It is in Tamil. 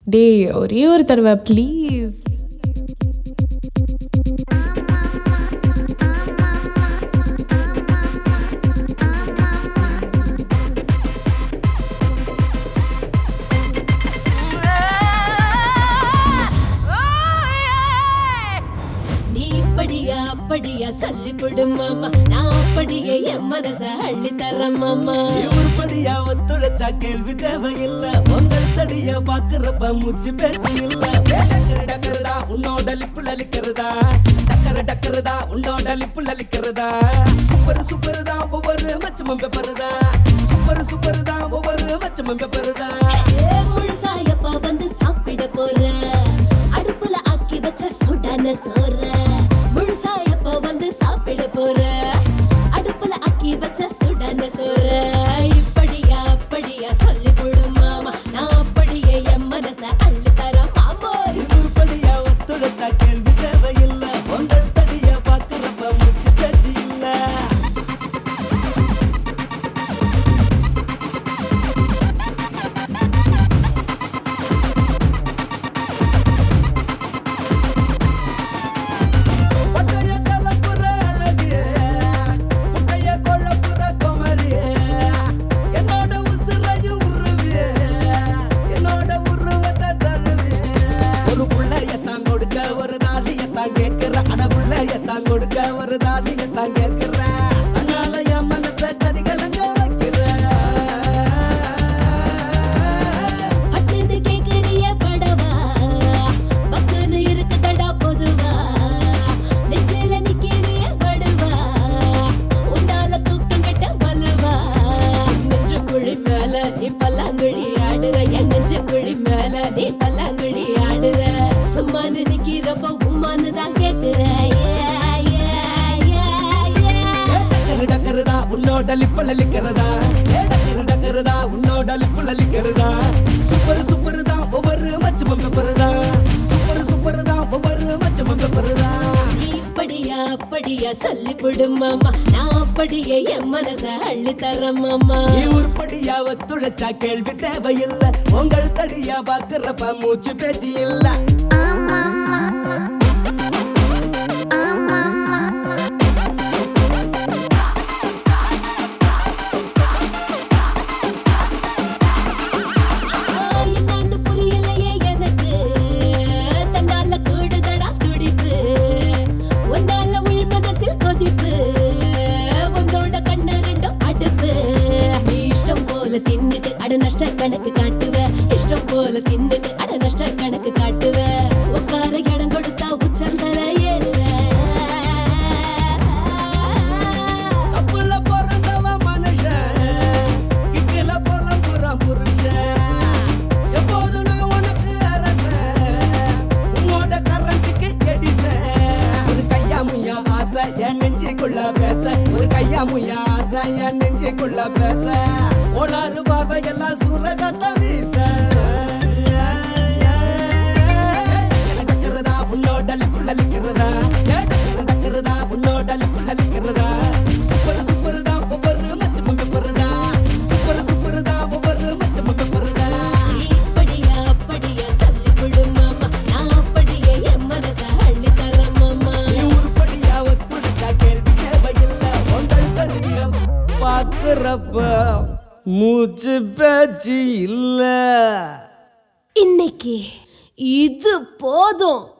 டேய் ஒரே ஒரு தடவை ப்ளீஸ் நீ இப்படியா அப்படியா சொல்லி விடு மாமா நான் அப்படியே என் மனச அள்ளி தரேன் மாமா உருப்படியா ஒத்துழைச்சா கேள்வி தேவையில்ல உங்கள் தடிய பாக்குறப்ப மூச்சு பேச்சு இல்ல டக்கரு டக்கருதா உன்னோட லிப்பு லலிக்கிறதா டக்கரு டக்கருதா உன்னோட லிப்பு லலிக்கிறதா சூப்பர் சூப்பர் தான் ஒவ்வொரு மச்சமும் பெப்பருதா சூப்பர் சூப்பர் தான் ஒவ்வொரு மச்சமும் பெப்பருதா ஏ, முழுசாயப்பா வந்து சாப்பிட போற அடுப்புல ஆக்கி வச்ச சுடான சோற முழுசாயப்பா வந்து சாப்பிட போற அடுப்புல ஆக்கி வச்ச சுடான சோற இப்படியா அப்படியா சொல்லி விடு மாமா நான் அப்படியே என் மனச அள்ளி தரேன் மாமா உருப்படியா ஒத்துழைச்சா கேள்வி தேவையில்ல உங்கள் தடிய பாக்குறப்ப மூச்சு பேச்சு இல்ல பட்டைய கலப்புற அழகியே, முட்டைய குழப்புற குமரியே, என்னோட உசுரையும் உருவியே, என்னோட உருவத்தை தழுவியே. ஒரு புள்ளையத்தான் கொடுக்க ஒரு தாலியத்தான் கேட்கிற அட புள்ளையத்தான் கொடுக்க ஒரு தாலியத்தான் கேட்கிற அதனால என் மனச கறி கலங்க வைக்கிற பட்டுன்னு கேக்குறிய படவா பக்குன்னு இருக்குதடா பொதுவா நெஞ்சில நிக்கிறிய படுவா உன்னால தூக்கம் கட்ட வலுவா நெஞ்சு குழி மேல நீ பல்லாங்குழி ஆடுற என் நெஞ்சு குழி மேல நீ பல்லாங்குழி ஆடுற சும்மானு நிக்கிறப்ப உம்மான்னு தான் கேக்குற Yeah, yeah, yeah, yeah. டக்கரு டக்கருதா உன்னோட லிப்பல் அளிக்கிறதா டக்கரு டக்கருதா உன்னோட லிப்பல் அளிக்கிறதா சூப்பர் சூப்பர் தான் ஒவ்வொரு மச்சமும் பெப்பருதா சூப்பர் சூப்பர் தான் ஒவ்வொரு மச்சமும் பெப்பருதா நீ இப்படியா அப்படியா சொல்லி விடு மாமா நான் அப்படியே என் மனச அள்ளி தரேன் மாமா நீ உருப்படியா ஒத்துழைச்சா கேள்வி தேவையில்ல உங்கள் தடியா பாக்குறப்ப மூச்சு பேச்சு இல்ல என்னன்னு புரியலையே எனக்கு தன்னால கூடுதடா துடிப்பு உன்னால உள் மனசில் கொதிப்பு உன்னோட கண்ணு ரெண்டும் அடுப்பு நீ இஷ்டம் போல தின்னுட்டு அட நஷ்ட கணக்கு காட்டுவ இஷ்டம் போல தின்னுட்டு அட நஷ்ட கணக்கு காட்டுவ உட்கார இடம் கொடுத்தா உச்சந்தல ஏறுவ தப்புல பிறந்தவ மனுஷன் கிக்கில புலம்புற புருஷன் எப்போதும் நான் உனக்கு அரசன் உன்னோட கரண்ட்டுக்கு எடிசன் ஒரு கையா முய்யா ஆசை என் நெஞ்சுக்குள்ள பேச ஒரு கையா முய்யா ஆசை என் நெஞ்சுக்குள்ள பேச ஓடாறு பார்வை எல்லாம் சூரகத்த வீச டக்கறதா உன்னோட லிப்புல லிக்கிறதா டக்கறதா உன்னோட லிப்புல லிக்கிறதா சூப்பர் சூப்பர் தான் ஒவ்வொரு மச்சமும் பெப்பருதா சூப்பர் சூப்பர் தான் ஒவ்வொரு மச்சமும் பெப்பருதா இப்படியா அப்படியா சொல்லி விடு மாமா நான் அப்படியே என் மனச அள்ளி தரேன் மாமா நீ உருப்படியா ஒத்துழைச்சா கேள்வி தேவையில்லை உங்கள் தடிய பார்க்கிறப்ப மூச்சு பேச்சு இல்லை இன்னைக்கு இது போதும்